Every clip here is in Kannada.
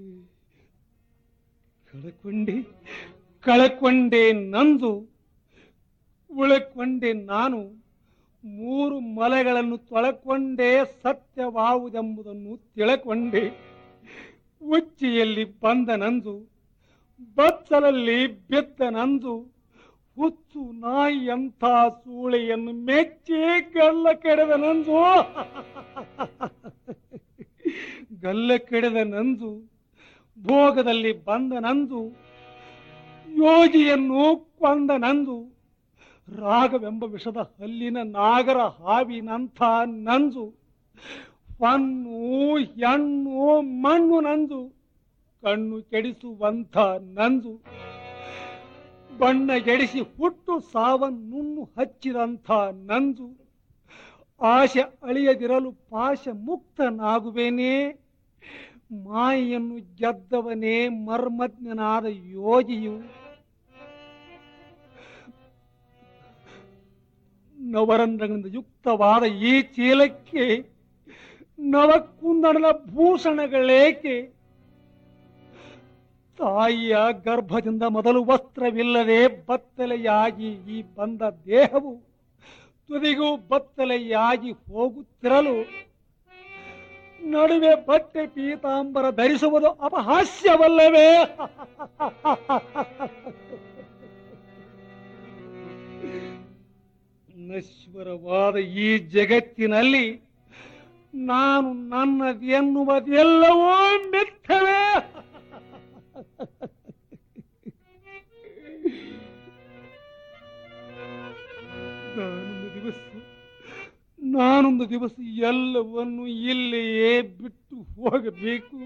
ಕಳಕೊಂಡೆ ಕಳಕೊಂಡೆ ನಂದು ಉಳಕೊಂಡೆ ನಾನು ಮೂರು ಮಲೆಗಳನ್ನು ತೊಳಕೊಂಡೇ ಸತ್ಯವಾವುದೆಂಬುದನ್ನು ತಿಳಕೊಂಡೆ ಉಚ್ಚಿಯಲ್ಲಿ ಬಂದ ನಂದು ಬಚ್ಚಲಲ್ಲಿ ಬಿದ್ದ ನಂದು ಹುಚ್ಚು ನಾಯಿಯಂಥ ಸೂಳೆಯನ್ನು ಮೆಚ್ಚಿ ಗಲ್ಲ ಕೆಡದ ನಂದು ಗಲ್ಲ ಕೆಡದ ನಂದು ಭೋಗದಲ್ಲಿ ಬಂದ ನಂದು ಯೋಜಿಯನ್ನು ಕೊಂದ ನಂದು ರಾಗವೆಂಬ ವಿಷದ ಹಲ್ಲಿನ ನಾಗರ ಹಾವಿನಂಥ ನಂಜು ಹೊನ್ನು ಹೆಣ್ಣು ಮಣ್ಣು ನಂಜು ಕಣ್ಣು ಕೆಡಿಸುವಂಥ ನಂಜು ಬಣ್ಣ ಗೆಡಿಸಿ ಹುಟ್ಟು ಸಾವನ್ನುಣ್ಣು ಹಚ್ಚಿದಂಥ ನಂಜು ಆಶೆ ಅಳಿಯದಿರಲು ಪಾಶ ಮುಕ್ತನಾಗುವೇನೇ ಮಾಯೆಯನ್ನು ಗೆದ್ದವನೇ ಮರ್ಮಜ್ಞನಾದ ಯೋಗಿಯು ನವರಂಧ್ರಗಳಿಂದ ಯುಕ್ತವಾದ ಈ ಚೀಲಕ್ಕೆ ನವಕುಂದಣದ ಭೂಷಣಗಳೇಕೆ ತಾಯಿಯ ಗರ್ಭದಿಂದ ಮೊದಲು ವಸ್ತ್ರವಿಲ್ಲದೆ ಬತ್ತಲೆಯಾಗಿ ಈ ಬಂದ ದೇಹವು ತುದಿಗೂ ಬತ್ತಲೆಯಾಗಿ ಹೋಗುತ್ತಿರಲು ನಡುವೆ ಬಟ್ಟೆ ಪೀತಾಂಬರ ಧರಿಸುವುದು ಅಪಹಾಸ್ಯವಲ್ಲವೇ ನಶ್ವರವಾದ ಈ ಜಗತ್ತಿನಲ್ಲಿ ನಾನು ನನ್ನದೆನ್ನುವುದೆಲ್ಲವೂ ಮಿಥ್ಯವೇ ನಾನೊಂದು ದಿವಸ ನಾನೊಂದು ದಿವಸ ಎಲ್ಲವನ್ನು ಇಲ್ಲಿಯೇ ಬಿಟ್ಟು ಹೋಗಬೇಕು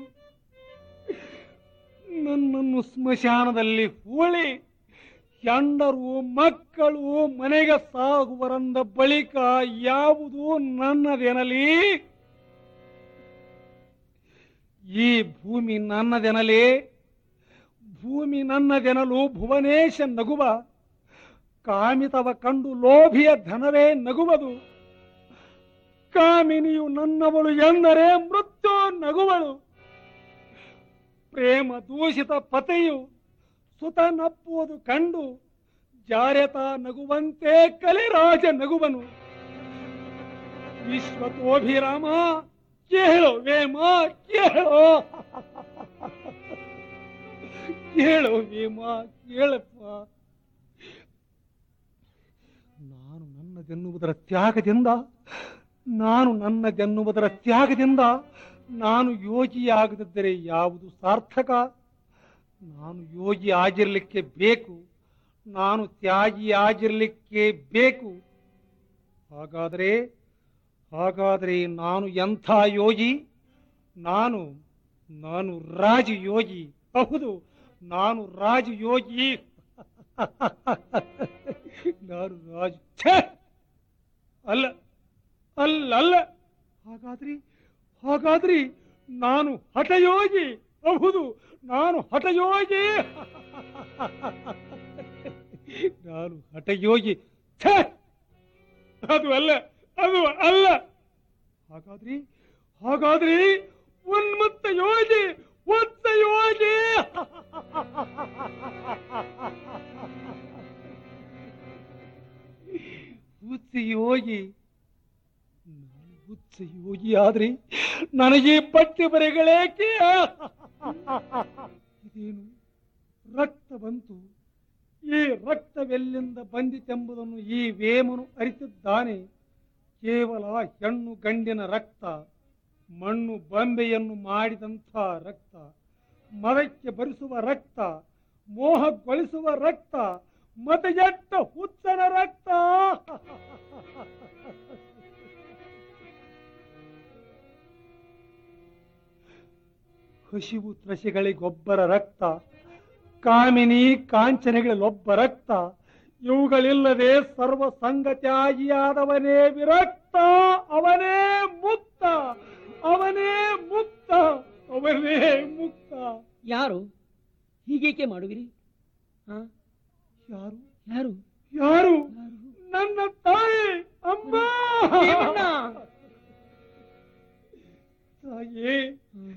ನನ್ನನ್ನು ಸ್ಮಶಾನದಲ್ಲಿ ಹೂಳಿ ಹೆಂಡರು ಮಕ್ಕಳು ಮನೆಗೆ ಸಾಗುವರಂದ ಬಳಿಕ ಯಾವುದು ನನ್ನದೆನಲಿ ಈ ಭೂಮಿ ನನ್ನದೆನಲಿ ಭೂಮಿ ನನ್ನದೆನಲು ಭುವನೇಶ ನಗುವ ಕಾಮಿತವ ಕಂಡು ಲೋಭಿಯ ಧನವೇ ನಗುವುದು ಕಾಮಿನಿಯು ನನ್ನವಳು ಎಂದರೆ ಮೃತ್ಯು ನಗುವಳು ಪ್ರೇಮ ದೂಷಿತ ಪತೆಯು ಸುತನಪ್ಪುವುದು ಕಂಡು ಜಾರ್ಯತ ನಗುವಂತೆ ಕಲಿರಾಜ ನಗುವನು ವಿಶ್ವತೋಭಿರಾಮ ಕೇಳೋ ವೇಮ ಕೇಳೋ ಕೇಳೋ ವೇಮ ಕೇಳಪ್ಪ ನಾನು ನನ್ನದೆನ್ನುವುದರ ತ್ಯಾಗದಿಂದ ನಾನು ನನ್ನದೆನ್ನುವುದರ ತ್ಯಾಗದಿಂದ ನಾನು ಯೋಗಿಯಾಗದಿದ್ದರೆ ಯಾವುದು ಸಾರ್ಥಕ ನಾನು ಯೋಗಿ ಆಗಿರಲಿಕ್ಕೆ ಬೇಕು ನಾನು ತ್ಯಾಗಿ ಆಗಿರಲಿಕ್ಕೆ ಬೇಕು ಹಾಗಾದರೆ ಹಾಗಾದರೆ ನಾನು ಎಂಥ ಯೋಗಿ ನಾನು ನಾನು ರಾಜಯೋಗಿ ಹೌದು ನಾನು ರಾಜಯೋಗಿ ನಾನು ರಾಜ ಛೇ! ಅಲ್ಲ ಅಲ್ಲ ಅಲ್ಲ ಹಾಗಾದ್ರಿ ಹಾಗಾದ್ರಿ ನಾನು ಹಠಯೋಗಿ ಹೌದು ನಾನು ಹಠಯೋಗಿ ನಾನು ಹಠಯೋಗಿ ಛೇ! ಅದು ಅಲ್ಲ ಅದು ಅಲ್ಲ ಹಾಗಾದ್ರಿ ಹಾಗಾದ್ರಿ ಉನ್ಮುತ್ತ ಯೋಗಿ ಉತ್ತ ಯೋಗಿ ಹುಚ್ಚ ಯೋಗಿ ನಾನು ಹುಚ್ಚ ಯೋಗಿ ಆದ್ರಿ ನನಗೆ ಪಟ್ಟಿ ಬರೆಗಳೇಕೆ ಇದೇನು ರಕ್ತ ಬಂತು ಈ ರಕ್ತವೆಲ್ಲಿಂದ ಬಂದಿತೆಂಬುದನ್ನು ಈ ವೇಮನು ಅರಿತಿದ್ದಾನೆ ಕೇವಲ ಹೆಣ್ಣು ಗಂಡಿನ ರಕ್ತ ಮಣ್ಣು ಬೊಂಬೆಯನ್ನು ಮಾಡಿದಂಥ ರಕ್ತ ಮರಕ್ಕೆ ಬರಿಸುವ ರಕ್ತ ಮೋಹಗೊಳಿಸುವ ರಕ್ತ ಮತಗೆಟ್ಟ ಹುಚ್ಚನ ರಕ್ತ ಹಸಿವು ತ್ರಸಿಗಳಿಗೊಬ್ಬರ ರಕ್ತ ಕಾಮಿನಿ ಕಾಂಚನೆಗಳಲ್ಲೊಬ್ಬ ರಕ್ತ ಇವುಗಳಿಲ್ಲದೆ ಸರ್ವ ಸಂಗತ್ಯಾಗಿಯಾದವನೇ ವಿರಕ್ತ ಅವನೇ ಮುಕ್ತ ಅವನೇ ಮುಕ್ತ ಅವನೇ ಮುಕ್ತ ಯಾರು ಹೀಗೇಕೆ ಮಾಡುವಿರಿ ಹಾ ಯಾರು ಯಾರು ಯಾರು ನನ್ನ ತಾಯಿ ಅಮ್ಮ ದೇವಣ್ಣ! ತಾಯಿ